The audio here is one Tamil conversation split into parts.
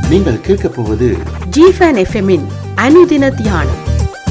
நீங்கள் கேட்கப் போவது ஜிஃபன் எஃப்எம்மின் அனுதின தியானம்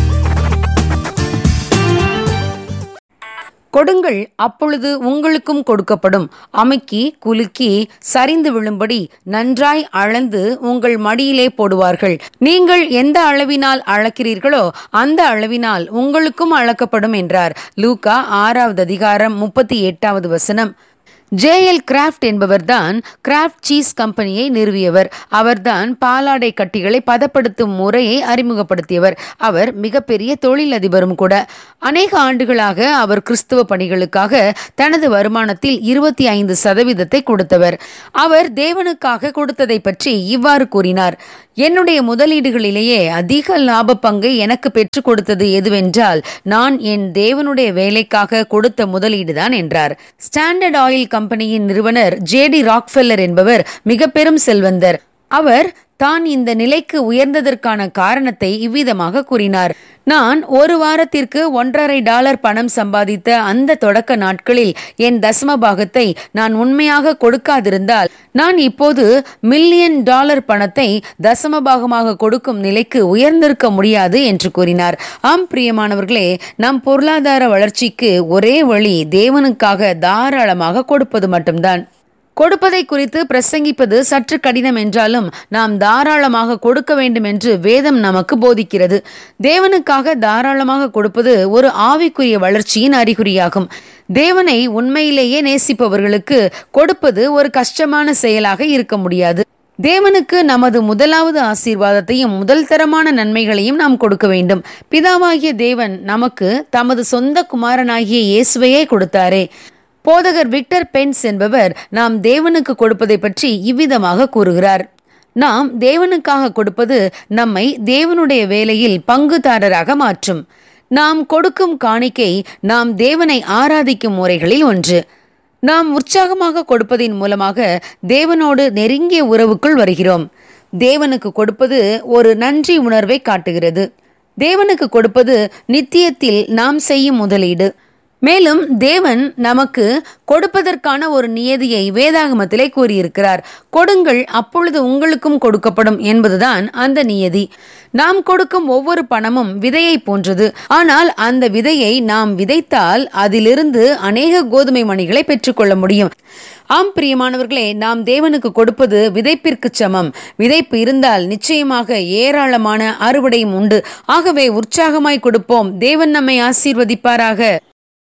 கொடுங்கள் அப்பொழுது உங்களுக்கும் கொடுக்கப்படும் அமுக்கி குலுக்கி சரிந்து விழும்படி நன்றாய் அளந்து உங்கள் மடியிலே போடுவார்கள் நீங்கள் எந்த அளவினால் அளக்கிறீர்களோ அந்த அளவினால் உங்களுக்கும் அளக்கப்படும் என்றார் லூகா ஆறாவது அதிகாரம் முப்பத்தி எட்டாவது வசனம் ஜேஎல் கிராஃப்ட் என்பவர்தான் கிராஃப்ட் சீஸ் கம்பெனியை நிறுவியவர் அவர்தான் பாலாடை கட்டிகளை பதப்படுத்தும் முறையை அறிமுகப்படுத்தியவர் அவர் மிகப்பெரிய தொழிலதிபரும் கூட அநேக ஆண்டுகளாக அவர் கிறிஸ்துவ பணிகளுக்காக தனது வருமானத்தில் இருபத்தி ஐந்து சதவீதத்தை கொடுத்தவர் அவர் தேவனுக்காக கொடுத்ததை பற்றி இவ்வாறு கூறினார் என்னுடைய முதலீடுகளிலேயே அதிக லாப பங்கை எனக்கு பெற்றுக் கொடுத்தது எதுவென்றால் நான் என் தேவனுடைய வேலைக்காக கொடுத்த முதலீடுதான் என்றார் ஸ்டாண்டர்ட் ஆயில் கம்பெனியின் நிறுவனர் ஜேடி ராக்ஃபெல்லர் என்பவர் மிக பெரும் செல்வந்தர் அவர் தான் இந்த நிலைக்கு உயர்ந்ததற்கான காரணத்தை இவ்விதமாக கூறினார் நான் ஒரு வாரத்திற்கு ஒன்றரை டாலர் பணம் சம்பாதித்த அந்த தொடக்க நாட்களில் என் தசம பாகத்தை நான் உண்மையாக கொடுக்காதிருந்தால் நான் இப்போது மில்லியன் டாலர் பணத்தை தசம பாகமாக கொடுக்கும் நிலைக்கு உயர்ந்திருக்க முடியாது என்று கூறினார் ஆம் பிரியமானவர்களே நம் பொருளாதார வளர்ச்சிக்கு ஒரே வழி தேவனுக்காக தாராளமாக கொடுப்பது மட்டும்தான் கொடுப்பதை குறித்து பிரசங்கிப்பது சற்று கடினம் என்றாலும் நாம் தாராளமாக கொடுக்க வேண்டும் என்று வேதம் நமக்கு போதிக்கிறது தேவனுக்காக தாராளமாக கொடுப்பது ஒரு ஆவிக்குரிய வளர்ச்சியின் அறிகுறியாகும் தேவனை உண்மையிலேயே நேசிப்பவர்களுக்கு கொடுப்பது ஒரு கஷ்டமான செயலாக இருக்க முடியாது தேவனுக்கு நமது முதலாவது ஆசீர்வாதத்தையும் முதல் தரமான நன்மைகளையும் நாம் கொடுக்க வேண்டும் பிதாவாகிய தேவன் நமக்கு தமது சொந்த குமாரனாகிய இயேசுவையே கொடுத்தாரே போதகர் விக்டர் பென்ஸ் என்பவர் நாம் தேவனுக்கு கொடுப்பதை பற்றி இவ்விதமாக கூறுகிறார் நாம் தேவனுக்காக கொடுப்பது நம்மை தேவனுடைய வேலையில் பங்குதாரராக மாற்றும் நாம் கொடுக்கும் காணிக்கை நாம் தேவனை ஆராதிக்கும் முறைகளில் ஒன்று நாம் உற்சாகமாக கொடுப்பதின் மூலமாக தேவனோடு நெருங்கிய உறவுக்குள் வருகிறோம் தேவனுக்கு கொடுப்பது ஒரு நன்றி உணர்வை காட்டுகிறது தேவனுக்கு கொடுப்பது நித்தியத்தில் நாம் செய்யும் முதலீடு மேலும் தேவன் நமக்கு கொடுப்பதற்கான ஒரு நியதியை வேதாகமத்திலே கூறியிருக்கிறார் கொடுங்கள் அப்பொழுது உங்களுக்கும் கொடுக்கப்படும் என்பதுதான் அந்த நியதி நாம் கொடுக்கும் ஒவ்வொரு பணமும் விதையை போன்றது ஆனால் அந்த விதையை நாம் விதைத்தால் அதிலிருந்து அநேக கோதுமை மணிகளை பெற்றுக்கொள்ள முடியும் ஆம் பிரியமானவர்களே நாம் தேவனுக்கு கொடுப்பது விதைப்பிற்கு சமம் விதைப்பு இருந்தால் நிச்சயமாக ஏராளமான அறுவடையும் உண்டு ஆகவே உற்சாகமாய் கொடுப்போம் தேவன் நம்மை ஆசீர்வதிப்பாராக